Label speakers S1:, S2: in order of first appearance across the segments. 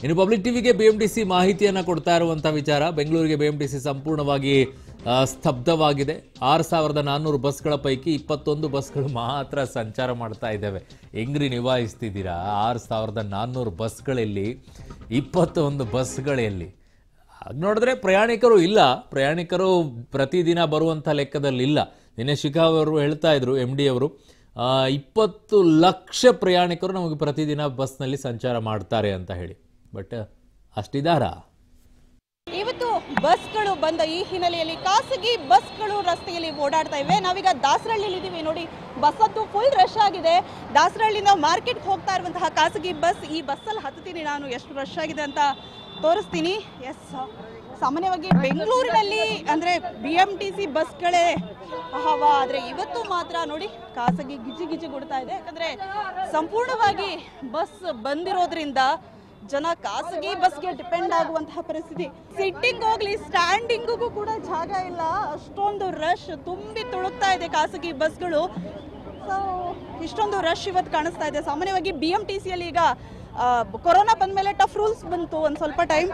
S1: ಇನ್ನು ಪಬ್ಲಿಕ್ ಟಿವಿಗೆ ಬಿಎಂಟಿಸಿ ಮಾಹಿತಿಯನ್ನ ಕೊಡ್ತಾ ಇರುವಂತಹ ವಿಚಾರ ಬೆಂಗಳೂರಿಗೆ ಬಿಎಂಟಿಸಿ ಸಂಪೂರ್ಣವಾಗಿ ಆ, ಸ್ತಬ್ಧವಾಗಿದೆ ಆರು ಸಾವಿರದ ನಾನ್ನೂರು ಬಸ್ಗಳ ಪೈಕಿ ಇಪ್ಪತ್ತೊಂದು ಬಸ್ಗಳು ಮಾತ್ರ ಸಂಚಾರ ಮಾಡ್ತಾ ಇದ್ದಾವೆ ಹೆಂಗ್ರಿ ನಿಭಾಯಿಸ್ತಿದ್ದೀರಾ ಆರು ಸಾವಿರದ ನಾನ್ನೂರು ಬಸ್ಗಳಲ್ಲಿ ಇಪ್ಪತ್ತೊಂದು ಬಸ್ಗಳಲ್ಲಿ ಹಾಗೆ ನೋಡಿದ್ರೆ ಪ್ರಯಾಣಿಕರು ಇಲ್ಲ ಪ್ರಯಾಣಿಕರು ಪ್ರತಿದಿನ ಬರುವಂಥ ಲೆಕ್ಕದಲ್ಲಿ ಇಲ್ಲ ನಿನ್ನೆ ಶಿಖಾ ಅವರು ಹೇಳ್ತಾ ಇದ್ರು ಎಮ್ ಡಿ ಅವರು ಆ, ಇಪ್ಪತ್ತು ಲಕ್ಷ ಪ್ರಯಾಣಿಕರು ನಮಗೆ ಪ್ರತಿದಿನ ಬಸ್ನಲ್ಲಿ ಸಂಚಾರ ಮಾಡ್ತಾರೆ ಅಂತ ಹೇಳಿ ಬಟ್ ಅಷ್ಟಿದಾರಾ
S2: ಇವತ್ತು ಬಸ್ಗಳು ಬಂದ ಈ ಹಿನ್ನೆಲೆಯಲ್ಲಿ ಖಾಸಗಿ ಬಸ್ಗಳು ರಸ್ತೆಯಲ್ಲಿ ಓಡಾಡ್ತಾ ಇವೆ ನಾವೀಗ ದಾಸರಳ್ಳಿಲಿ ಇದ್ದೀವಿ ನೋಡಿ ಬಸ್ ಅಂತೂ ಫುಲ್ ರಶ್ ಆಗಿದೆ ದಾಸರಳ್ಳಿಯಿಂದ ಮಾರ್ಕೆಟ್ಗೆ ಹೋಗ್ತಾ ಇರುವಂತಹ ಖಾಸಗಿ ಬಸ್ ಈ ಬಸ್ಸಲ್ಲಿ ಹತ್ತೀನಿ ನಾನು ಎಷ್ಟು ರಶ್ ಆಗಿದೆ ಅಂತ ತೋರಿಸ್ತೀನಿ ಎಸ್ ಸಾಮಾನ್ಯವಾಗಿ ಬೆಂಗಳೂರಿನಲ್ಲಿ ಅಂದರೆ ಬಿ ಎಮ್ ಟಿ ಸಿ ಬಸ್ಗಳೇ ಹವ ಆದರೆ ಇವತ್ತು ಮಾತ್ರ ನೋಡಿ ಖಾಸಗಿ ಗಿಜಿ ಗಿಜಿ ಗುಡ್ತಾ ಇದೆ ಯಾಕಂದರೆ ಸಂಪೂರ್ಣವಾಗಿ ಬಸ್ ಬಂದಿರೋದ್ರಿಂದ ಜನ ಖಾಸಗಿ ಬಸ್ಗೆ ಡಿಪೆಂಡ್ ಆಗುವಂತಹ ಪರಿಸ್ಥಿತಿ ಸಿಟ್ಟಿಂಗ್ ಹೋಗ್ಲಿ ಸ್ಟ್ಯಾಂಡಿಂಗಿಗೂ ಕೂಡ ಜಾಗ ಇಲ್ಲ ಅಷ್ಟೊಂದು ರಶ್ ತುಂಬಿ ತುಳುಕ್ತಾ ಇದೆ ಖಾಸಗಿ ಬಸ್ಗಳು ಸೊ ಇಷ್ಟೊಂದು ರಶ್ ಇವತ್ತು ಕಾಣಿಸ್ತಾ ಇದೆ ಸಾಮಾನ್ಯವಾಗಿ ಬಿ ಎಮ್ ಟಿ ಸಿಯಲ್ಲಿ ಈಗ ಆ, ಕೊರೋನಾ ಬಂದಮೇಲೆ ಟಫ್ ರೂಲ್ಸ್ ಬಂತು ಒಂದು ಸ್ವಲ್ಪ ಟೈಮ್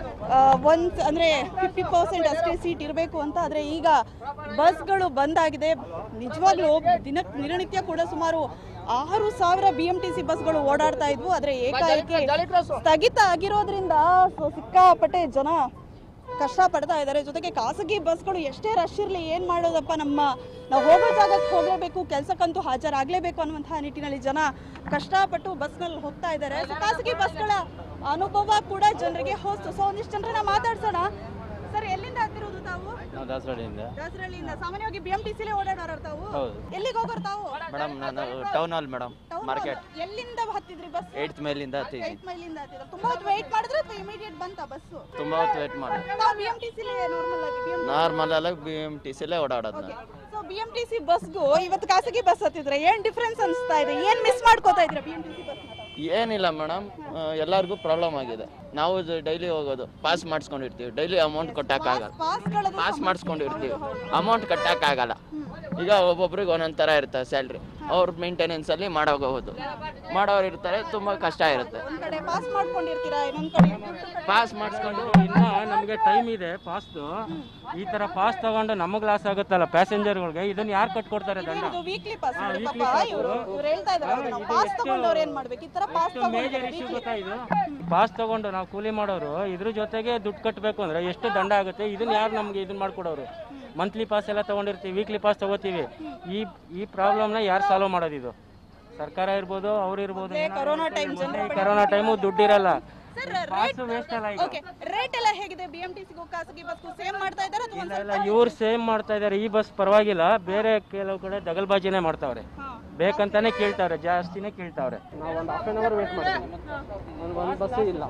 S2: ಒಂದು ಅಂದರೆ ಫಿಫ್ಟಿ ಪರ್ಸೆಂಟ್ ಅಷ್ಟೇ ಸೀಟ್ ಇರಬೇಕು ಅಂತ ಆದರೆ ಈಗ ಬಸ್ಗಳು ಬಂದಾಗಿದೆ ನಿಜವಾಗ್ಲೂ ದಿನ ದಿನನಿತ್ಯ ಕೂಡ ಸುಮಾರು ಆರು ಸಾವಿರ ಬಿ ಎಂ ಟಿ ಸಿ ಬಸ್ಗಳು ಓಡಾಡ್ತಾ ಇದ್ವು ಆದರೆ ಏಕಾಏಕಿ ಸ್ಥಗಿತ ಆಗಿರೋದ್ರಿಂದ ಸೊ ಸಿಕ್ಕಾಪಟ್ಟೆ ಜನ ಕಷ್ಟ ಪಡ್ತಾ ಇದ್ದಾರೆ ಜೊತೆಗೆ ಖಾಸಗಿ ಬಸ್ಗಳು ಎಷ್ಟೇ ರಶ್ ಇರಲಿ ಏನು ಮಾಡೋದಪ್ಪ ನಮ್ಮ ನಾವು ಹೋಗೋ ಜಾಗಕ್ಕೆ ಹೋಗಲೇಬೇಕು ಕೆಲಸಕ್ಕಂತೂ ಹಾಜರಾಗಲೇಬೇಕು ಅನ್ನುವಂತಹ ನಿಟ್ಟಿನಲ್ಲಿ ಜನ ಕಷ್ಟಪಟ್ಟು ಬಸ್ನಲ್ಲಿ ಹೋಗ್ತಾ ಇದ್ದಾರೆ ಸೊ ಖಾಸಗಿ ಬಸ್ಗಳ ಅನುಭವ ಕೂಡ ಜನರಿಗೆ ಹೋಸ್ತು ಸೊ ಒಂದಿಷ್ಟು ಜನರನ್ನ ಮಾತಾಡ್ಸೋಣ ಸರ್ ಎಲ್ಲಿಂದ ಹತ್ತಿರೋದು ತಾವು
S3: ನಾವು ದಾಸರಳ್ಳಿಯಿಂದ
S2: ದಾಸರಳ್ಳಿಯಿಂದ ಸಾಮಾನ್ಯವಾಗಿ ಬಿ ಎಂ ಟಿ ಸಿಲೇ ಓಡಾಡೋರು ತಾವು
S3: ಹೌದು.
S2: ಎಲ್ಲಿಗೆ ಹೋಗೋರು ತಾವು
S3: ಮೇಡಮ್ ನಾನು town hall madam
S2: Town
S3: market
S2: hall. ಎಲ್ಲಿಂದ ಹತ್ತಿದ್ರಿ ಬಸ್
S3: ಏಯ್ಟ್ ಮೇಲಿಂದ ಹತ್ತಿದ್ವಿ
S2: ಏಟ್ ಮೈಲಿಂದ ಹತ್ತಿದ್ರು ತುಂಬಾ ಹೊತ್ತು ವೆಯ್ಟ್ ಮಾಡಿದ್ರೆ ಅಥವಾ ಇಮಿಡಿಯೇಟ್ ಬಂತಾ ಬಸ್ಸು
S3: ತುಂಬ ಹೊತ್ತು ವೇಟ್ ಮಾಡಿ
S2: ನಾವು ಬಿ ಎಂ ಟಿ ಸಿಲೇ ನಾರ್ಮಲ್ ಆಗಿ ಬಿ ಎಂ
S3: ನಾರ್ಮಲ್ ಅಲ್ಲ ಬಿ ಎಮ್ ಟಿ ಸಿಲೇ ಓಡಾಡೋದು ನಾನು
S2: so B M T C ಬಸ್ಗೂ ಇವತ್ತು ಖಾಸಗಿ ಬಸ್ ಹತ್ತಿದ್ರೆ ಏನ್ ಡಿಫ್ರೆನ್ಸ್ ಅನಿಸ್ತಾ ಇದೆ ಏನ್ ಮಿಸ್ ಮಾಡ್ಕೋತಾ ಇದ್ರ B M T C bus
S3: ಏನಿಲ್ಲ ಮೇಡಮ್ ಎಲ್ಲರಿಗೂ ಪ್ರಾಬ್ಲಮ್ ಆಗಿದೆ ನಾವು ಡೈಲಿ ಹೋಗೋದು ಪಾಸ್ ಮಾಡಿಸ್ಕೊಂಡಿರ್ತೀವಿ ಡೈಲಿ ಅಮೌಂಟ್ ಕೊಟ್ಟಕ್ಕಾಗಲ್ಲ
S2: ಪಾಸ್ಗಳದು
S3: ಪಾಸ್ ಮಾಡಿಸ್ಕೊಂಡಿರ್ತೀವಿ ಅಮೌಂಟ್ ಕಟ್ಟಕ್ಕಾಗಲ್ಲ ಈಗ ಒಬ್ಬೊಬ್ರಿಗೆ ಒಂದೊಂದು ಥರ ಇರ್ತದೆ ಸ್ಯಾಲ್ರಿ ಅವ್ರ ಮೇಂಟೆನೆನ್ಸಲ್ಲಿ ಮಾಡೋಗೋದು ಮಾಡೋರು ಇರ್ತಾರೆ ತುಂಬ ಕಷ್ಟ ಇರುತ್ತೆ
S2: ಒಂದ್ ಕಡೆ ಪಾಸ್ ಮಾಡ್ಕೊಂಡಿರ್ತೀರಾ ಇನ್ನೊಂದ್ ಕಡೆ
S3: ಪಾಸ್ ಮಾಡಿಸ್ಕೊಂಡು
S4: ಇನ್ನ ನಮಗೆ ಟೈಮ್ ಇದೆ ಪಾಸ್ದು ಈ ತರ ಪಾಸ್ ತಗೊಂಡು ನಮಗೆ ಲಾಸ್ ಆಗುತ್ತಲ್ಲ ಪ್ಯಾಸೆಂಜರ್ಗಳಿಗೆ ಇದನ್ನ ಯಾರು ಕಟ್ಕೊಡ್ತಾರೆ ದಂಡ
S2: ಇದು ವೀಕ್ಲಿ ಪಾಸ್
S4: ಹಾ,
S2: ಪಾಪ
S4: weekly pass.
S2: ಇವರು ಇವ್ರು ಹೇಳ್ತಾ ಇದ್ದಾರೆ ನಾವು
S4: ಇದು
S2: ಪಾಸ್
S4: ಎಷ್ಟು-
S2: ತಗೊಂಡವ್ರು ಏನ್ ಮಾಡ್ಬೇಕು ಈ ತರ ಪಾಸ್
S4: ಎಷ್ಟು ಮೇಜರ್ ಇಶ್ಯೂ
S2: ತಗೊಂಡು
S4: ಗೊತ್ತಾ ಇದು ಪಾಸ್ ತಗೊಂಡು ನಾವು ಕೂಲಿ ಮಾಡೋರು ಇದ್ರ ಜೊತೆಗೆ ದುಡ್ಡು ಕಟ್ಟಬೇಕು ಅಂದ್ರೆ ಎಷ್ಟು ದಂಡ ಆಗುತ್ತೆ ಇದನ್ನ ಯಾರು ನಮ್ಗೆ ಇದನ್ನ ಮಾಡ್ಕೊಡೋರು ಮಂತ್ಲಿ ಪಾಸ್ ಎಲ್ಲ ತಗೊಂಡಿರ್ತೀವಿ ವೀಕ್ಲಿ ಪಾಸ್ ತಗೋತೀವಿ ಈ ಈ ಪ್ರಾಬ್ಲಮ್ನ ಯಾರು ಸಾಲ್ವ್ ಮಾಡೋದು ಇದು ಸರ್ಕಾರ ಇರ್ಬೋದು ಅವ್ರು ಇರ್ಬೋದು
S2: ಕೊರೋನಾ ಟೈಮ್ ಜನರು
S4: ಕರೋನಾ ಟೈಮು ದುಡ್ಡಿರಲ್ಲ
S2: ಸರ್
S4: ಪಾಸ್ ವೇಸ್ಟ್ ಅಲ್ಲ ಈಗ
S2: ಓಕೆ ರೇಟ್ ಎಲ್ಲ ಹೇಗಿದೆ ಬಿ ಎಂ ಟಿ ಸಿಗೂ ಖಾಸಗಿ ಬಸ್ಗೂ ಸೇಮ್ ಮಾಡ್ತಾ ಇದ್ದಾರೆ ಅಥವಾ ಒಂದ್
S4: ಇಲ್ಲ ಇವ್ರು ಸೇಮ್ ಮಾಡ್ತಾ ಇದಾರೆ ಈ ಬಸ್ ಪರವಾಗಿಲ್ಲ ಬೇರೆ ಕೆಲವು ಕಡೆ ದಗಲ್ಬಾಜಿನೇ ಮಾಡ್ತಾವ್ರೆ ಬೇಕಂತಾನೆ ಕೇಳ್ತಾವ್ರೆ ಜಾಸ್ತಿನೇ ಕೇಳ್ತಾವ್ರೆ
S5: ನಾವು ಒಂದು ಹಾಫ್ ಆನ್ ಅವರ್ ವೇಟ್ ಮಾಡಿದ್ವಿ ಒಂದು ಒಂದು ಬಸ್ಸು ಇಲ್ಲ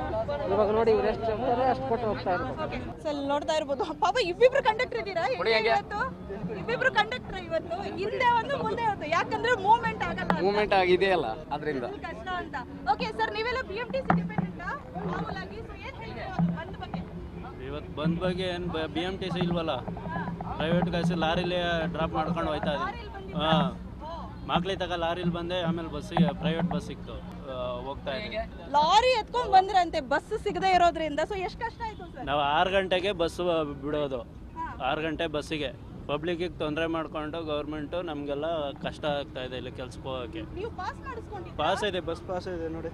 S5: ಇವಾಗ ನೋಡಿ ಇವ್ರು ಎಷ್ಟು ಹೇಳ್ತಾರೆ ಅಷ್ಟು ಕೊಟ್ಟು ಹೋಗ್ತಾ ಇರ್ಬೇಕು
S2: ಸೊ ಅಲ್ಲಿ ನೋಡ್ತಾ ಇರ್ಬೋದು ಪಾಪ ಇಬ್ಬಿಬ್ರು ಕಂಡಕ್ಟರ್ ಇದ್ದೀರಾ ಹೇಗೆ ಇವತ್ತು ಇಬ್ಬಿಬ್ರು ಕಂಡಕ್ಟರ್ ಇವತ್ತು ಹಿಂದೆ ಒಂದು ಮುಂದೆ ಒಂದು ಯಾಕಂದ್ರೆ ಮೂವ್ಮೆಂಟ್ ಆಗಲ್ಲ ಅಂತ.
S5: ಮೂಮೆಂಟ್ ಆಗಿದೆಯಲ್ಲ ಅದರಿಂದ
S2: full ಕಷ್ಟ ಅಂತ ಓಕೆ ಸರ್ ನೀವೆಲ್ಲ B M T C dependent ಮಾಮೂಲಾಗಿ ಸೊ ಏನ್ ಹೇಳ್ತೀರಾ ಅದು ಬಂದ್ ಬಗ್ಗೆ
S6: ಇವತ್ತು ಬಂದ್ ಬಗ್ಗೆ ಏನು ಬಿ ಎಮ್ ಟಿ ಸಿ ಇಲ್ವಲ್ಲ ಪ್ರೈವೇಟ್ ಗಾಸಿ ಲಾರಿಲಿ ಡ್ರಾಪ್ ಮಾಡ್ಕೊಂಡು ಹೋಯ್ತಾ ಇದ್ದೀನಿ ಹಾಂ ಮಕ್ಳಿ ತಗ ಲಾರಿಲಿ ಬಂದೆ ಆಮೇಲೆ ಬಸ್ಸಿಗೆ ಪ್ರೈವೇಟ್ ಬಸ್ ಸಿಕ್ತು ಆ, ಹೋಗ್ತಾ ಇದ್ದೀನಿ
S2: ಲಾರಿ ಎತ್ಕೊಂಡ್ ಬಂದ್ರಂತೆ ಬಸ್ ಸಿಗದೆ ಇರೋದ್ರಿಂದ ಸೊ ಎಷ್ಟು ಕಷ್ಟ ಆಯ್ತು ಸರ್
S6: ನಾವು ಆರು ಗಂಟೆಗೆ ಬಸ್ಸು ಬಿಡೋದು ಆರು ಗಂಟೆ ಬಸ್ಸಿಗೆ ಪಬ್ಲಿಕ್ಕಿಗೆ ತೊಂದರೆ ಮಾಡಿಕೊಂಡು ಗೌರ್ಮೆಂಟು ನಮಗೆಲ್ಲ ಕಷ್ಟ ಆಗ್ತಾ ಇದೆ ಇಲ್ಲಿ ಕೆಲ್ಸಕ್ಕೆ ಹೋಗೋಕ್ಕೆ
S2: ನೀವು ಪಾಸ್ ಮಾಡಿಸ್ಕೊಂಡಿದ್ದೀರಾ
S6: ಪಾಸ್ ಇದೆ ಬಸ್ ಪಾಸ್ ಇದೆ ನೋಡಿ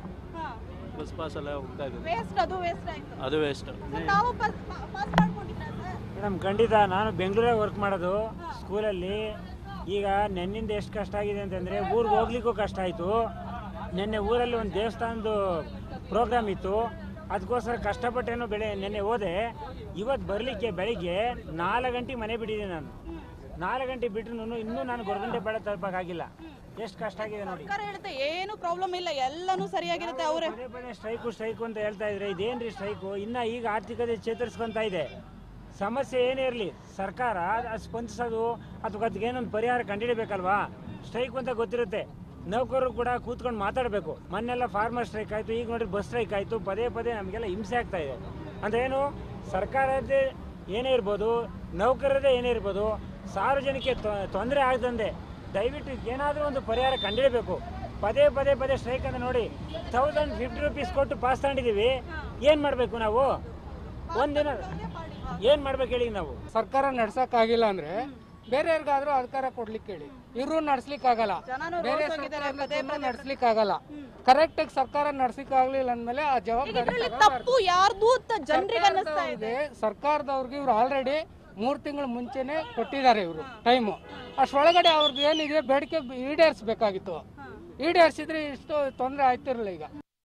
S6: ಬಸ್ ಪಾಸ್ ಎಲ್ಲ ಹೋಗ್ತಾ ಇದ್ದೀವಿ
S2: ವೇಸ್ಟ್ ಅದು ವೇಸ್ಟ್ ಆಯ್ತು
S6: ಅದು ವೇಸ್ಟ್
S2: So ತಾವು ಪಾಸ್ ಪಾಸ್ ಮಾಡ್ಕೊಂಡಿದ್ದೀರಾ ಸರ್
S4: ಮೇಡಮ್ ಖಂಡಿತ ನಾನು ಬೆಂಗಳೂರೇ ವರ್ಕ್ ಮಾಡೋದು ಸ್ಕೂಲಲ್ಲಿ ಈಗ ನೆನ್ನಿಂದ ಎಷ್ಟು ಕಷ್ಟ ಆಗಿದೆ ಅಂತಂದರೆ ಊರಿಗೆ ಹೋಗ್ಲಿಕ್ಕೂ ಕಷ್ಟ ಆಯಿತು ನಿನ್ನೆ ಊರಲ್ಲಿ ಒಂದು ದೇವಸ್ಥಾನದ ಪ್ರೋಗ್ರಾಮ್ ಇತ್ತು ಅದಕ್ಕೋಸ್ಕರ ಕಷ್ಟಪಟ್ಟೇನೋ ಬೆಳೆ ನೆನ್ನೆ ಹೋದೆ ಇವತ್ತು ಬರಲಿಕ್ಕೆ ಬೆಳಿಗ್ಗೆ ನಾಲ್ಕು ಗಂಟೆಗೆ ಮನೆ ಬಿಟ್ಟಿದ್ದೀನಿ ನಾನು ನಾಲ್ಕು ಗಂಟೆ ಬಿಟ್ಟರು ಇನ್ನೂ ನಾನು ಗೊರಗುಂಟೆ ಬೆಳೆ ತಲುಪಕ್ಕಾಗಿಲ್ಲ ಎಷ್ಟು ಕಷ್ಟ ಆಗಿದೆ ನೋಡಿ
S2: ಸರ್ಕಾರ ಹೇಳುತ್ತೆ ಏನು ಪ್ರಾಬ್ಲಮ್ ಇಲ್ಲ ಎಲ್ಲಾನು ಸರಿಯಾಗಿರುತ್ತೆ ಅವರೇ
S4: ಪದೇ ಪದೇ ಸ್ಟ್ರೈಕು ಸ್ಟ್ರೈಕು ಅಂತ ಹೇಳ್ತಾ ಇದ್ರೆ ಇದೇನ್ರಿ ಸ್ಟ್ರೈಕು ಇನ್ನ ಈಗ ಆರ್ಥಿಕತೆ ಚೇತರಿಸ್ಕೊಂತ ಇದೆ ಸಮಸ್ಯೆ ಏನೇ ಇರಲಿ ಸರ್ಕಾರ ಅದು ಸ್ಪಂದಿಸೋದು ಅಥವಾ ಅದಕ್ಕೆ ಏನೊಂದು ಪರಿಹಾರ ಕಂಡುಹಿಡಬೇಕಲ್ವಾ ಸ್ಟ್ರೈಕ್ ಅಂತ ಗೊತ್ತಿರುತ್ತೆ ನೌಕರರು ಕೂಡ ಕೂತ್ಕೊಂಡು ಮಾತಾಡಬೇಕು ಮೊನ್ನೆಲ್ಲ ಫಾರ್ಮರ್ ಸ್ಟ್ರೈಕ್ ಆಯಿತು ಈಗ ನೋಡಿ ಬಸ್ ಸ್ಟ್ರೈಕ್ ಆಯಿತು ಪದೇ ಪದೇ ನಮಗೆಲ್ಲ ಹಿಂಸೆ ಆಗ್ತಾ ಇದೆ ಅಂದ್ರೆ ಏನು ಸರ್ಕಾರದ್ದೇ ಏನೇ ಇರ್ಬೋದು ನೌಕರರದೇ ಏನೇ ಇರ್ಬೋದು ಸಾರ್ವಜನಿಕ ತೊಂದರೆ ಆಗದಂತೆ ದಯವಿಟ್ಟು ಏನಾದರೂ ಒಂದು ಪರಿಹಾರ ಕಂಡುಹಿಡಬೇಕು ಪದೇ ಪದೇ ಪದೇ ಸ್ಟ್ರೈಕ್ ಅಂತ ನೋಡಿ ತೌಸಂಡ್ ಫಿಫ್ಟಿ ರುಪೀಸ್ ಕೊಟ್ಟು ಪಾಸ್ ತಗೊಂಡಿದ್ದೀವಿ ಏನು ಮಾಡಬೇಕು ನಾವು ಒಂದಿನ ಏನು ಮಾಡ್ಬೇಕು ಹೇಳಿ ನಾವು
S5: ಸರ್ಕಾರ ನಡ್ಸಕ್ಕಾಗಿಲ್ಲ ಅಂದ್ರೆ ಬೇರೆಯವ್ರಿಗಾದ್ರೂ ಅಧಿಕಾರ ಕೊಡ್ಲಿಕ್ಕೆ ಹೇಳಿ ಇವರು ನಡ್ಸ್ಲಿಕ್ಕೆ ಆಗಲ್ಲ
S2: ಜನನೂ
S5: ಬೇರೆ
S2: ರೋಸ್ ಹೋಗಿದ್ದಾರೆ, ಪದೇ ಪದೇ
S5: ನಡ್ಸ್ಲಿಕ್ಕೆ ಆಗಲ್ಲ ಕರೆಕ್ಟ್ ಆಗಿ ಸರ್ಕಾರ ನಡ್ಸಲಿಕ್ಕೆ ಆಗ್ಲಿಲ್ಲ ಅಂದ್ಮೇಲೆ ಆ ಜವಾಬ್ದಾರಿ
S2: ಇದ್ರಲ್ಲಿ
S5: ತಗೊಳ್ಬಾರ್ದು.
S2: ತಪ್ಪು ಯಾರ್ದು ಅಂತ ಜನರಿಗೆ ಅನ್ನಿಸ್ತಾ ಇದೆ
S5: ಸರ್ಕಾರದವ್ರಿಗೆ- ಸರ್ಕಾರದವ್ರಿಗೆ ಇವ್ರು ಆಲ್ರೆಡಿ ಮೂರ್ ತಿಂಗಳ ಮುಂಚೆನೆ ಕೊಟ್ಟಿದ್ದಾರೆ ಇವರು ಟೈಮು ಅಷ್ಟೊಳಗಡೆ ಅವ್ರದ್ದು ಏನಿದೆ ಬೇಡಿಕೆ ಈಡೇರಿಸಬೇಕಾಗಿತ್ತು ಈಡೇರಿಸಿದ್ರೆ ಇಷ್ಟು ತೊಂದರೆ ಆಯ್ತಿರಲಿಲ್ಲ ಈಗ